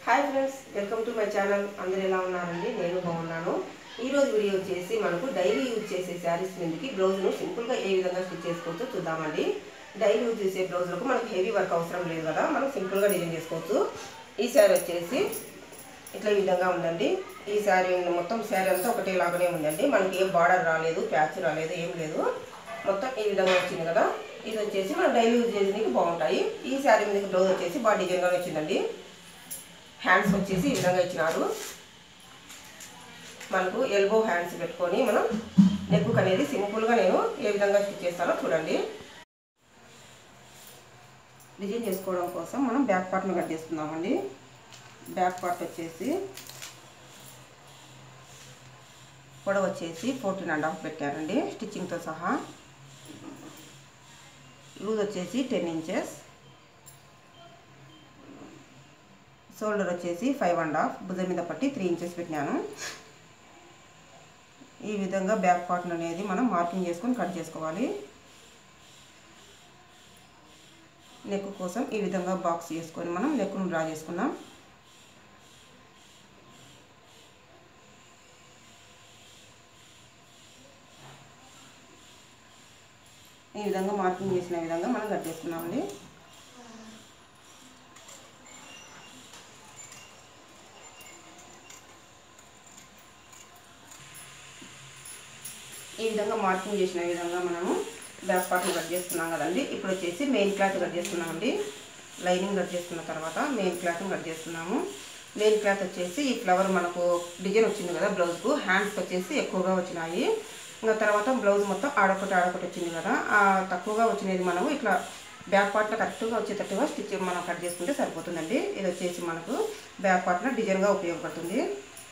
hi friends welcome to my channel అందరు ఎలా ఉన్నారండి నేను బాగున్నాను ఈ రోజు వీడియో వచ్చేసి మనకు డైలీ యూజ్ చేసే శారీస్ మీదకి బ్లౌజ్ను సింపుల్గా ఏ విధంగా స్టిచ్ చేసుకోవచ్చో చూద్దామండి డైలీ యూజ్ చేసే బ్లౌజ్లకు మనకు హెవీ వర్క్ అవసరం లేదు కదా మనం సింపుల్గా డిజైన్ చేసుకోవచ్చు ఈ శారీ వచ్చేసి ఇట్లా ఈ విధంగా ఉందండి ఈ శారీ మొత్తం శారీ అంతా ఒకటే లాగానే ఉందండి మనకి ఏం బార్డర్ రాలేదు ప్యాచ్ రాలేదు ఏం లేదు మొత్తం ఈ విధంగా వచ్చింది కదా ఇది వచ్చేసి మనం డైలీ యూజ్ చేసేందుకు బాగుంటాయి ఈ శారీ మీద బ్లౌజ్ వచ్చేసి బాగా డిజైన్గా వచ్చిందండి హ్యాండ్స్ వచ్చేసి ఈ విధంగా ఇచ్చినారు మనకు ఎల్బో హ్యాండ్స్ పెట్టుకొని మనం నెక్ అనేది సింపుల్గా నేను ఏ విధంగా స్టిచ్ చేస్తానో చూడండి డిజైన్ చేసుకోవడం కోసం మనం బ్యాక్ పార్ట్ను కట్ చేసుకుందామండి బ్యాక్ పార్ట్ వచ్చేసి పొడవు వచ్చేసి ఫోర్టీన్ అండ్ హాఫ్ పెట్టారండి స్టిచ్చింగ్తో సహా లూజ్ వచ్చేసి టెన్ ఇంచెస్ షోల్డర్ వచ్చేసి ఫైవ్ అండ్ హాఫ్ భుజం మీద పట్టి త్రీ ఇంచెస్ పెట్టినాను ఈ విధంగా బ్యాక్ పార్ట్ అనేది మనం మార్కింగ్ చేసుకొని కట్ చేసుకోవాలి నెక్ కోసం ఈ విధంగా బాక్స్ చేసుకొని మనం నెక్ను డ్రా చేసుకున్నాం ఈ విధంగా మార్కింగ్ చేసిన విధంగా మనం కట్ చేసుకున్నామండి ఈ విధంగా మార్కింగ్ చేసిన విధంగా మనము బ్యాక్ పార్ట్ని కట్ చేసుకున్నాం కదండి ఇప్పుడు వచ్చేసి మెయిన్ క్లాత్ కట్ చేసుకున్నామండి లైనింగ్ కట్ చేసుకున్న తర్వాత మెయిన్ క్లాత్ని కట్ చేసుకున్నాము మెయిన్ క్లాత్ వచ్చేసి ఈ ఫ్లవర్ మనకు డిజైన్ వచ్చింది కదా బ్లౌజ్కు హ్యాండ్స్ వచ్చేసి ఎక్కువగా వచ్చినాయి ఇంకా తర్వాత బ్లౌజ్ మొత్తం ఆడొకటి ఆడొకటి వచ్చింది కదా ఆ తక్కువగా వచ్చినది మనము ఇట్లా బ్యాక్ పార్ట్లో కరెక్ట్గా వచ్చేటట్టుగా స్టిచ్ మనం కట్ చేసుకుంటే సరిపోతుందండి ఇది వచ్చేసి మనకు బ్యాక్ పార్ట్లో డిజైన్గా ఉపయోగపడుతుంది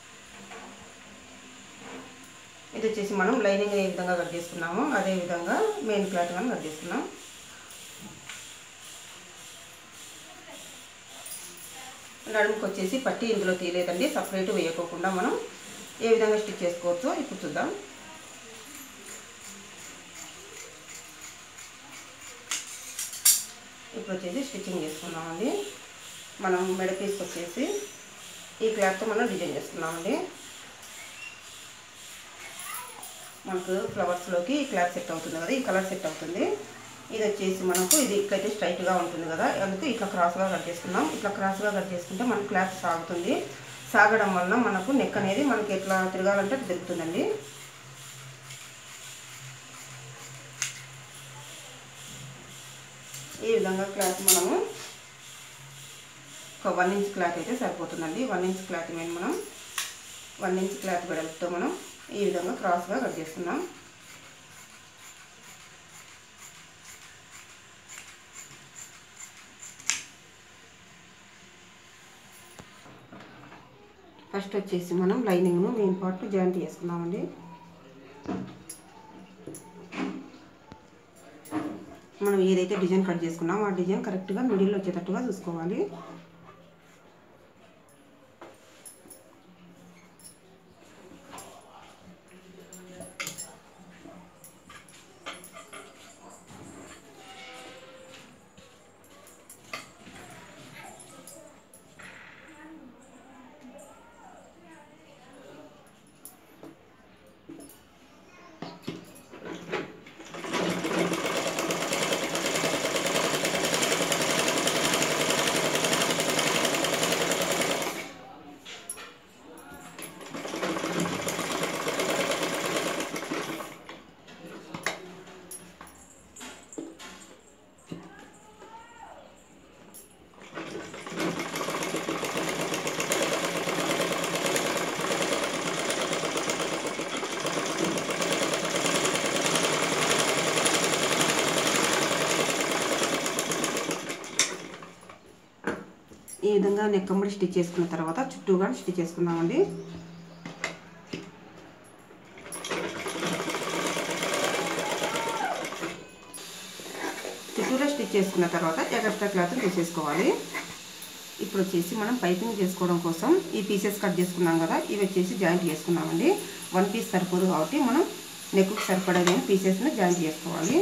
ఇది వచ్చేసి మనం లైనింగ్ ఏ విధంగా కట్ చేసుకున్నామో అదే విధంగా మెయిన్ క్లాత్ కానీ కట్ చేసుకున్నాం నడుముకి వచ్చేసి పట్టి ఇందులో తీయలేదండి సపరేట్ వేయకోకుండా మనం ఏ విధంగా స్టిచ్ చేసుకోవచ్చో ఇప్పుడు చూద్దాం ఇప్పుడు వచ్చేసి స్టిచ్చింగ్ చేసుకున్నామండి మనం మెడ పీస్కి వచ్చేసి ఈ క్లాత్తో మనం డిజైన్ చేసుకున్నామండి మనకు ఫ్లవర్స్లోకి ఈ క్లాత్ సెట్ అవుతుంది కదా ఈ కలర్ సెట్ అవుతుంది ఇది వచ్చేసి మనకు ఇది ఇట్లయితే స్ట్రైట్గా ఉంటుంది కదా అందుకు ఇట్లా క్రాస్గా కట్ చేసుకున్నాం ఇట్లా క్రాస్గా కట్ చేసుకుంటే మన క్లాత్ సాగుతుంది సాగడం వల్ల మనకు నెక్ అనేది మనకి ఎట్లా తిరగాలంటే తిరుగుతుందండి ఈ విధంగా క్లాత్ మనము ఒక వన్ ఇంచ్ క్లాత్ అయితే సరిపోతుందండి వన్ ఇంచ్ క్లాత్ మీద మనం వన్ ఇంచ్ క్లాత్ వెడల్పుతో మనం ఈ విధంగా క్రాస్గా కట్ చేస్తున్నాం ఫస్ట్ వచ్చేసి మనం లైనింగ్ను మెయిన్ పార్ట్ జాయింట్ చేసుకున్నామండి మనం ఏదైతే డిజైన్ కట్ చేసుకున్నామో ఆ డిజైన్ కరెక్ట్గా మిడిల్లో వచ్చేటట్టుగా చూసుకోవాలి ఈ విధంగా నెక్కమ్మడి స్టిచ్ చేసుకున్న తర్వాత చుట్టూగా స్టిచ్ చేసుకున్నామండి చుట్టూరా స్టిచ్ చేసుకున్న తర్వాత ఎక్స్ట్రా క్లాత్ తీసేసుకోవాలి ఇప్పుడు వచ్చేసి మనం పైపింగ్ చేసుకోవడం కోసం ఈ పీసెస్ కట్ చేసుకున్నాం కదా ఇవి వచ్చేసి జాయింట్ చేసుకున్నామండి వన్ పీస్ సరిపోదు కాబట్టి మనం నెక్కు సరిపడే పీసెస్ని జాయింట్ చేసుకోవాలి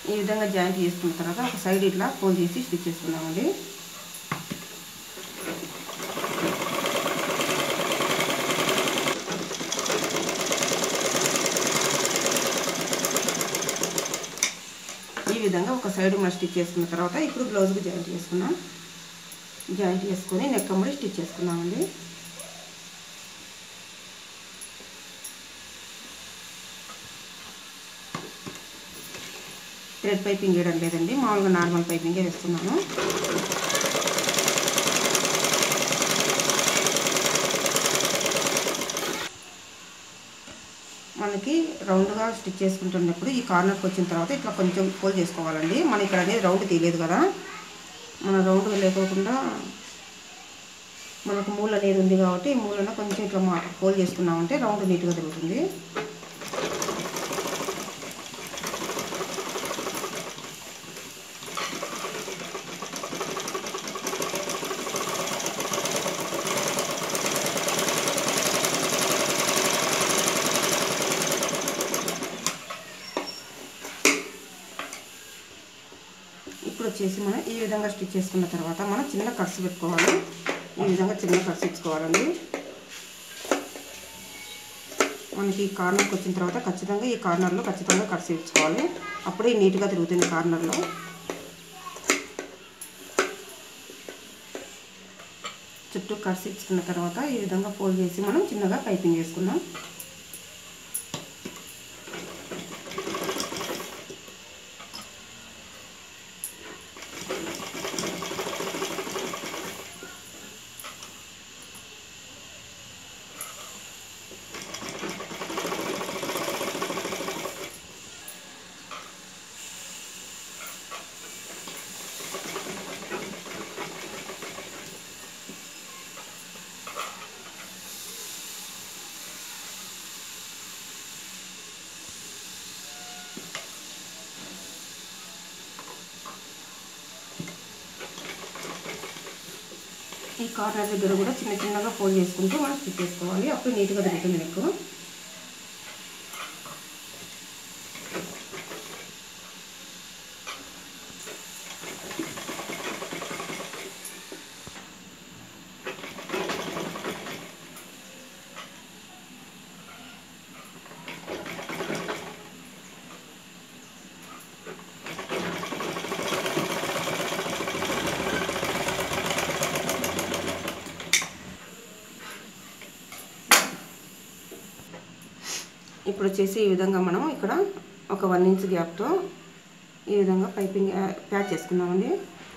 ఈ విధంగా జాయింట్ చేసుకున్న తర్వాత ఒక సైడ్ ఇట్లా ఫోల్డ్ చేసి స్టిచ్ చేసుకుందామండి ఈ విధంగా ఒక సైడ్ మనం స్టిచ్ చేసుకున్న తర్వాత ఇప్పుడు బ్లౌజ్కి జాయింట్ చేసుకున్నాం జాయింట్ చేసుకొని నెక్ అమ్మడి స్టిచ్ చేసుకున్నామండి థ్రెడ్ పైపింగ్ వేయడం లేదండి మామూలుగా నార్మల్ పైపింగే వేస్తున్నాను మనకి రౌండ్గా స్టిచ్ చేసుకుంటున్నప్పుడు ఈ కార్నర్కి వచ్చిన తర్వాత ఇట్లా కొంచెం ఫోల్డ్ చేసుకోవాలండి మన ఇక్కడ అనేది రౌండ్ తీయలేదు కదా మన రౌండ్ లేకోకుండా మనకు మూల అనేది ఉంది కాబట్టి ఈ మూలన కొంచెం ఇట్లా మా ఫోల్డ్ చేసుకున్నామంటే రౌండ్ నీట్గా తిరుగుతుంది ఇప్పుడు వచ్చేసి మనం ఈ విధంగా స్టిచ్ చేసుకున్న తర్వాత మనం చిన్న కట్స్ పెట్టుకోవాలి ఈ విధంగా చిన్న కట్స్ ఇచ్చుకోవాలండి మనకి ఈ కార్నర్కి వచ్చిన తర్వాత ఖచ్చితంగా ఈ కార్నర్లో ఖచ్చితంగా కట్స్ ఇచ్చుకోవాలి అప్పుడే నీట్గా తిరుగుతుంది కార్నర్లో చుట్టూ కట్స్ ఇచ్చుకున్న తర్వాత ఈ విధంగా ఫోల్డ్ చేసి మనం చిన్నగా పైపింగ్ వేసుకుందాం ఈ కార్నర్ దగ్గర కూడా చిన్న చిన్నగా ఫోల్డ్ చేసుకుంటూ మనం స్టిచ్ చేసుకోవాలి అప్పుడు నీట్గా తిరుగుతుంది నెక్ ఇప్పుడు వచ్చేసి ఈ విధంగా మనం ఇక్కడ ఒక వన్ ఇంచ్ గ్యాప్తో ఈ విధంగా పైపింగ్ ప్యాచ్ చేసుకుందామండి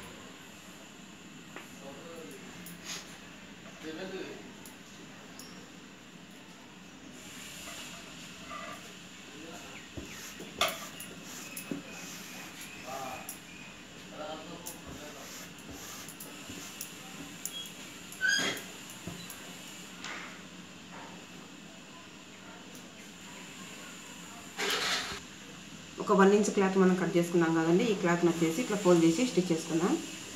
ఒక వన్ ఇంచ్ క్లాత్ మనం కట్ చేసుకున్నాం కదండి ఈ క్లాత్ని వచ్చేసి ఇట్లా ఫోల్డ్ చేసి స్టిచ్ చేసుకుందాం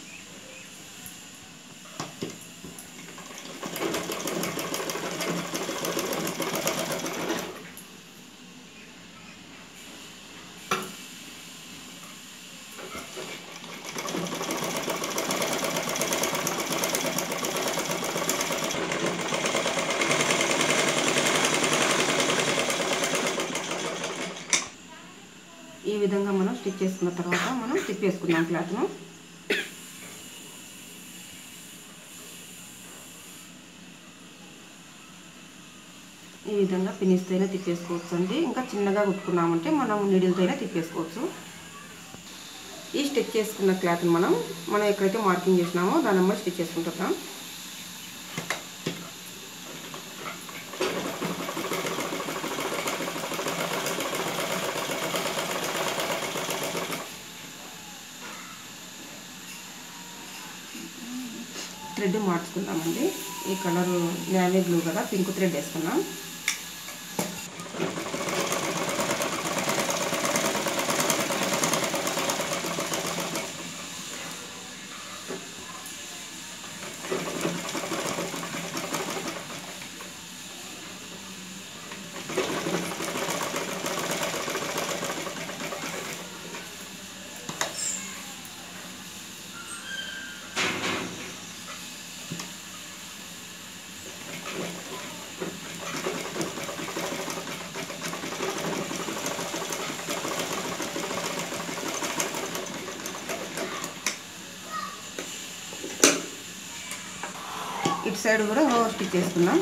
ఈ విధంగా మనం స్టిచ్ చేసుకున్న తర్వాత మనం తిప్పేసుకుందాం క్లాత్ను ఈ విధంగా పినిస్తో అయినా తిప్పేసుకోవచ్చు అండి ఇంకా చిన్నగా కుట్టుకున్నామంటే మనం నీడిల్తో అయినా తిప్పేసుకోవచ్చు ఈ స్టిచ్ చేసుకున్న క్లాత్ని మనం మనం ఎక్కడైతే మార్కింగ్ చేసినామో దాని నెంబర్ స్టిచ్ చేసుకుంటున్నాం థ్రెడ్ మార్చుకుందామండి ఈ కలర్ నేవీ బ్లూ కదా పింక్ థ్రెడ్ వేసుకున్నాం సైడ్ కూడా ఇంకో స్టిచ్ చేసుకుందాం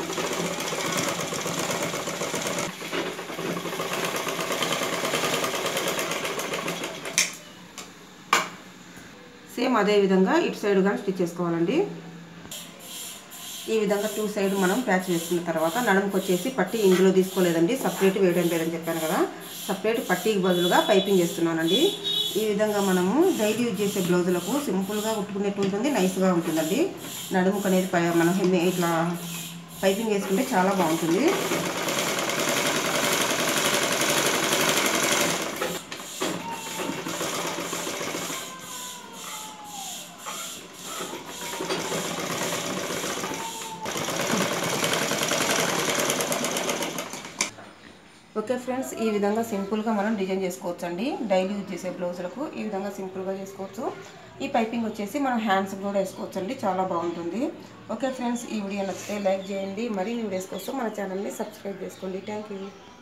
సేమ్ అదే విధంగా ఇటు సైడ్ కానీ స్టిచ్ చేసుకోవాలండి ఈ విధంగా టూ సైడ్ మనం ప్యాచ్ వేసుకున్న తర్వాత నడుముకు వచ్చేసి పట్టి ఇందులో తీసుకోలేదండి సపరేట్ వేయడం లేదని చెప్పాను కదా సపరేట్ పట్టీకి బదులుగా పైపింగ్ చేస్తున్నానండి ఈ విధంగా మనము డైలీ యూజ్ చేసే బ్లౌజులకు సింపుల్గా కుట్టుకునేట్టు ఉంటుంది నైస్గా ఉంటుందండి నడుముకు అనేది పై మనం హెమ్మి ఇట్లా పైపింగ్ వేసుకుంటే చాలా బాగుంటుంది ఓకే ఫ్రెండ్స్ ఈ విధంగా సింపుల్గా మనం డిజైన్ చేసుకోవచ్చు అండి డైలీ యూజ్ చేసే బ్లౌజులకు ఈ విధంగా సింపుల్గా చేసుకోవచ్చు ఈ పైపింగ్ వచ్చేసి మనం హ్యాండ్స్ కూడా వేసుకోవచ్చు అండి చాలా బాగుంటుంది ఓకే ఫ్రెండ్స్ ఈ వీడియో నచ్చితే లైక్ చేయండి మరిన్ని వీడియోస్ కోసం మన ఛానల్ని సబ్స్క్రైబ్ చేసుకోండి థ్యాంక్ యూ